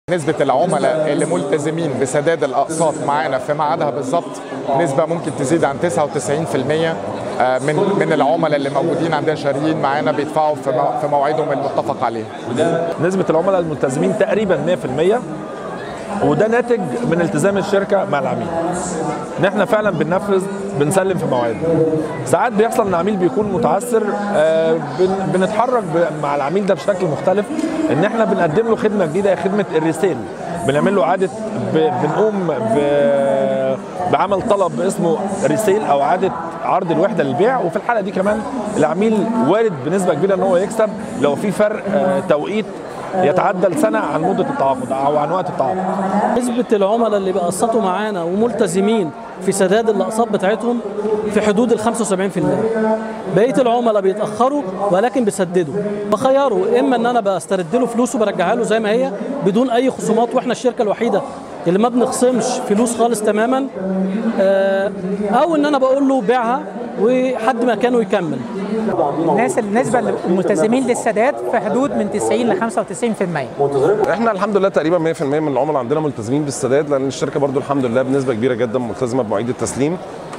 نسبة العملاء اللي ملتزمين بسداد الأقساط معانا في ميعادها بالظبط نسبة ممكن تزيد عن 99% من من العملاء اللي موجودين عندنا شاريين معانا بيدفعوا في في مواعيدهم المتفق عليها. نسبة العملاء الملتزمين تقريبا 100% وده ناتج من التزام الشركه مع العميل ان احنا فعلا بننفذ بنسلم في مواعيدنا ساعات بيحصل ان عميل بيكون متعثر آه بن بنتحرك مع العميل ده بشكل مختلف ان احنا بنقدم له خدمه جديده هي خدمه الريسيل بنعمل له اعاده بنقوم بعمل طلب اسمه ريسيل او اعاده عرض الوحده للبيع وفي الحاله دي كمان العميل وارد بنسبه كبيره ان هو يكسب لو في فرق آه توقيت يتعدى السنة عن مدة التعاقد أو عن وقت التعاقد نسبة العملاء اللي بيقسطوا معانا وملتزمين في سداد الأقساط بتاعتهم في حدود ال 75% بقية العملاء بيتأخروا ولكن بيسددوا بخيره إما إن أنا بسترد له فلوسه برجعها له زي ما هي بدون أي خصومات وإحنا الشركة الوحيدة اللي ما بنخصمش فلوس خالص تماما أو إن أنا بقول له بيعها وحد مكانه يكمل الناس النسبه الملتزمين للسداد في حدود من 90 ل 95% احنا الحمد لله تقريبا 100% من العملاء عندنا ملتزمين بالسداد لان الشركه برضو الحمد لله بنسبه كبيره جدا ملتزمه بمواعيد التسليم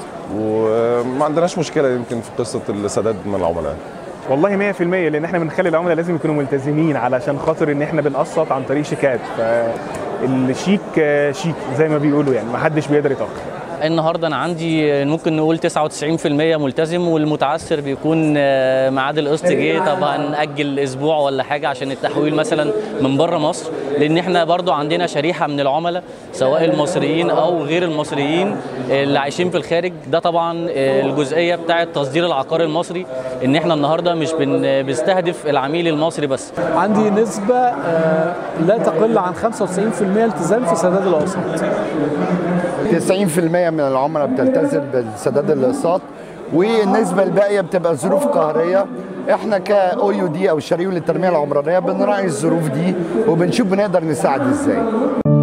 وما عندناش مشكله يمكن في قصه السداد من العملاء والله 100% لان احنا بنخلي العملاء لازم يكونوا ملتزمين علشان خاطر ان احنا بنقسط عن طريق شيكات فالشيك شيك زي ما بيقولوا يعني ما حدش بيقدر يتاخر النهارده انا عندي ممكن نقول 99% ملتزم والمتعثر بيكون ميعاد القسط جه طب هنأجل اسبوع ولا حاجه عشان التحويل مثلا من بره مصر لان احنا برضو عندنا شريحه من العملاء سواء المصريين او غير المصريين اللي عايشين في الخارج ده طبعا الجزئيه بتاعه تصدير العقار المصري ان احنا النهارده مش بنستهدف العميل المصري بس عندي نسبه لا تقل عن 95% التزام في سداد الاقساط 90% من العملاء بتلتزم بسداد الاقساط والنسبه الباقيه بتبقى ظروف قهريه احنا كاو يو دي او الشريك للتنميه العمرانيه بنراعي الظروف دي وبنشوف بنقدر نساعد ازاي